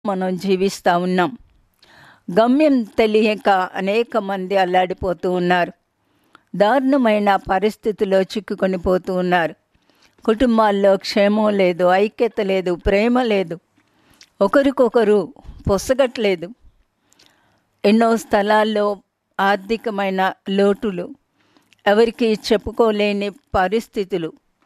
మనం జీవిస్తూ ఉన్నాం గమ్యం తెలియక అనేక మంది అల్లాడిపోతూ ఉన్నారు దారుణమైన పరిస్థితిలో చిక్కుకొని పోతూ ఉన్నారు కుటుంబాల్లో క్షేమం లేదు ఐక్యత లేదు ప్రేమ లేదు ఒకరికొకరు పొసగట్లేదు ఎన్నో స్థలాల్లో ఆర్థికమైన లోటులు ఎవరికి చెప్పుకోలేని పరిస్థితులు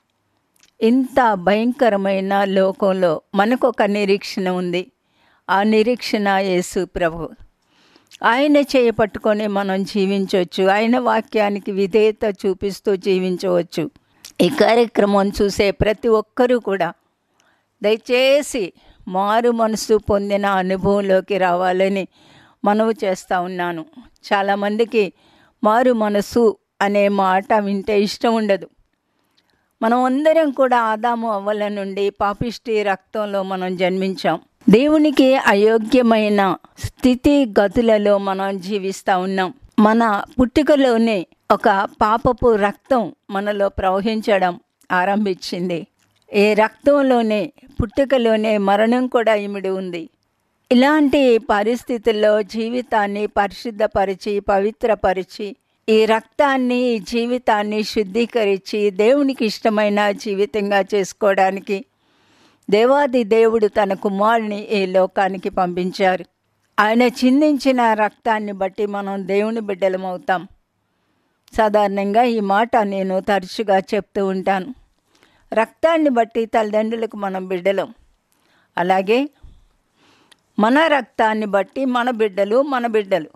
ఇంత భయంకరమైన లోకంలో మనకు ఒక నిరీక్షణ ఉంది ఆ నిరీక్షణ యేసు ప్రభు ఆయన చేయపట్టుకొని మనం జీవించవచ్చు ఆయన వాక్యానికి విధేయత చూపిస్తూ జీవించవచ్చు ఈ కార్యక్రమం చూసే ప్రతి ఒక్కరూ కూడా దయచేసి మారు మనసు పొందిన అనుభవంలోకి రావాలని మనవి చేస్తూ ఉన్నాను చాలామందికి మారు మనసు అనే మాట వింటే ఇష్టం ఉండదు మనం అందరం కూడా ఆదాము అవ్వల నుండి పాపిష్టి రక్తంలో మనం జన్మించాం దేవునికి అయోగ్యమైన స్థితి గతులలో మనం జీవిస్తూ ఉన్నాం మన పుట్టుకలోనే ఒక పాపపు రక్తం మనలో ప్రవహించడం ఆరంభించింది ఏ రక్తంలోనే పుట్టుకలోనే మరణం కూడా ఇమిడి ఉంది ఇలాంటి పరిస్థితుల్లో జీవితాన్ని పరిశుద్ధపరిచి పవిత్రపరిచి ఈ రక్తాన్ని ఈ జీవితాన్ని శుద్ధీకరించి దేవునికి ఇష్టమైన జీవితంగా చేసుకోవడానికి దేవాది దేవుడు తన కుమారుని ఈ లోకానికి పంపించారు ఆయన చిందించిన రక్తాన్ని బట్టి మనం దేవుని బిడ్డలమవుతాం సాధారణంగా ఈ మాట నేను తరచుగా చెప్తూ ఉంటాను రక్తాన్ని బట్టి తల్లిదండ్రులకు మనం బిడ్డలం అలాగే మన రక్తాన్ని బట్టి మన బిడ్డలు మన బిడ్డలు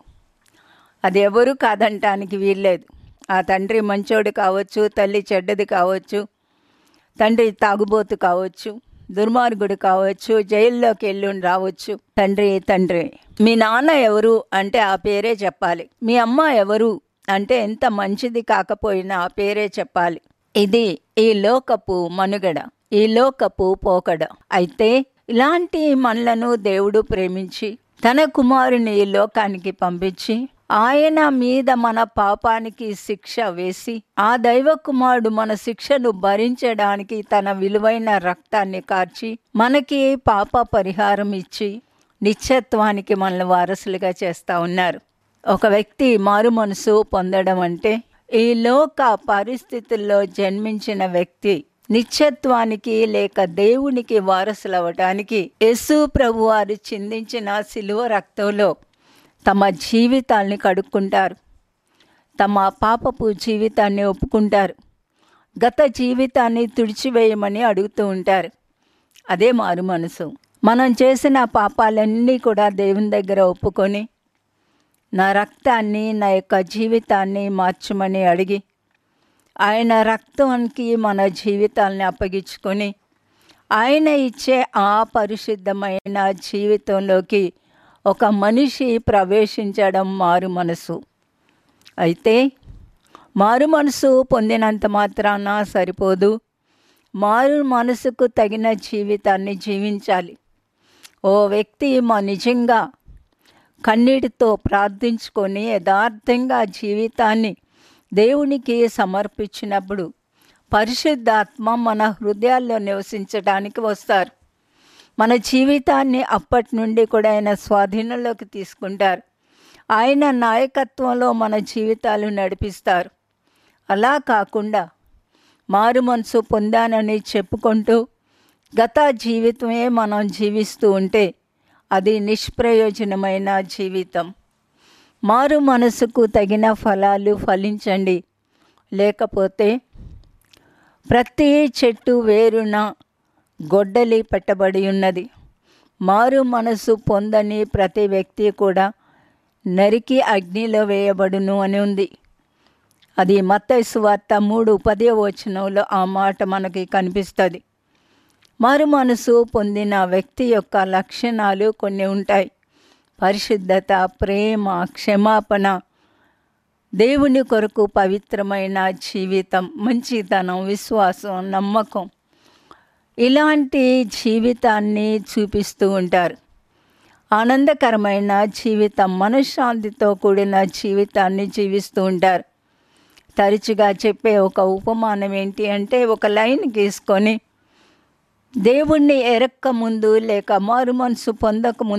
అది ఎవరు కాదంటానికి వీల్లేదు ఆ తండ్రి మంచోడు కావచ్చు తల్లి చెడ్డది కావచ్చు తండ్రి తాగుబోతు కావచ్చు దుర్మార్గుడు కావచ్చు జైల్లోకి వెళ్ళి రావచ్చు తండ్రి తండ్రి మీ నాన్న ఎవరు అంటే ఆ పేరే చెప్పాలి మీ అమ్మ ఎవరు అంటే ఎంత మంచిది కాకపోయినా ఆ పేరే చెప్పాలి ఇది ఈ లోకపు మనుగడ ఈ లోకపు పోకడ అయితే ఇలాంటి మనలను దేవుడు ప్రేమించి తన కుమారుని ఈ లోకానికి పంపించి ఆయన మీద మన పాపానికి శిక్ష వేసి ఆ దైవ కుమారుడు మన శిక్షను భరించడానికి తన విలువైన రక్తాన్ని కార్చి మనకి పాప పరిహారం ఇచ్చి నిత్యత్వానికి మనల్ని వారసులుగా చేస్తూ ఉన్నారు ఒక వ్యక్తి మారు మనసు పొందడం అంటే ఈ లోక పరిస్థితుల్లో జన్మించిన వ్యక్తి నిత్యత్వానికి లేక దేవునికి వారసులవటానికి యేసు ప్రభు వారు చిందించిన సిలువ రక్తంలో తమ జీవితాల్ని కడుక్కుంటారు తమ పాపపు జీవితాన్ని ఒప్పుకుంటారు గత జీవితాన్ని తుడిచివేయమని అడుగుతూ ఉంటారు అదే మారు మనసు మనం చేసిన పాపాలన్నీ కూడా దేవుని దగ్గర ఒప్పుకొని నా రక్తాన్ని నా యొక్క జీవితాన్ని మార్చమని అడిగి ఆయన రక్తానికి మన జీవితాల్ని అప్పగించుకొని ఆయన ఇచ్చే ఆ పరిశుద్ధమైన జీవితంలోకి ఒక మనిషి ప్రవేశించడం మారు మనసు అయితే మారు మనసు పొందినంత మాత్రాన సరిపోదు మారు మనసుకు తగిన జీవితాన్ని జీవించాలి ఓ వ్యక్తి మా నిజంగా కన్నీటితో ప్రార్థించుకొని యథార్థంగా జీవితాన్ని దేవునికి సమర్పించినప్పుడు పరిశుద్ధాత్మ మన హృదయాల్లో నివసించడానికి వస్తారు మన జీవితాన్ని అప్పటి నుండి కూడా ఆయన స్వాధీనంలోకి తీసుకుంటారు ఆయన నాయకత్వంలో మన జీవితాలు నడిపిస్తారు అలా కాకుండా మారు మనసు పొందానని చెప్పుకుంటూ గత జీవితమే మనం జీవిస్తూ ఉంటే అది నిష్ప్రయోజనమైన జీవితం మారు మనసుకు తగిన ఫలాలు ఫలించండి లేకపోతే ప్రతి చెట్టు వేరున గొడ్డలి పెట్టబడి ఉన్నది మారు మనసు పొందని ప్రతి వ్యక్తి కూడా నరికి అగ్నిలో వేయబడును అని ఉంది అది మత్తైసు వార్త మూడు పదే వచనంలో ఆ మాట మనకి కనిపిస్తుంది మారు మనసు పొందిన వ్యక్తి యొక్క లక్షణాలు కొన్ని ఉంటాయి పరిశుద్ధత ప్రేమ క్షమాపణ దేవుని కొరకు పవిత్రమైన జీవితం మంచితనం విశ్వాసం నమ్మకం ఇలాంటి జీవితాన్ని చూపిస్తూ ఉంటారు ఆనందకరమైన జీవితం మనశ్శాంతితో కూడిన జీవితాన్ని జీవిస్తూ ఉంటారు తరచుగా చెప్పే ఒక ఉపమానం ఏంటి అంటే ఒక లైన్ గీసుకొని దేవుణ్ణి ఎరక్క ముందు లేక మారు మనసు పొందక ముందు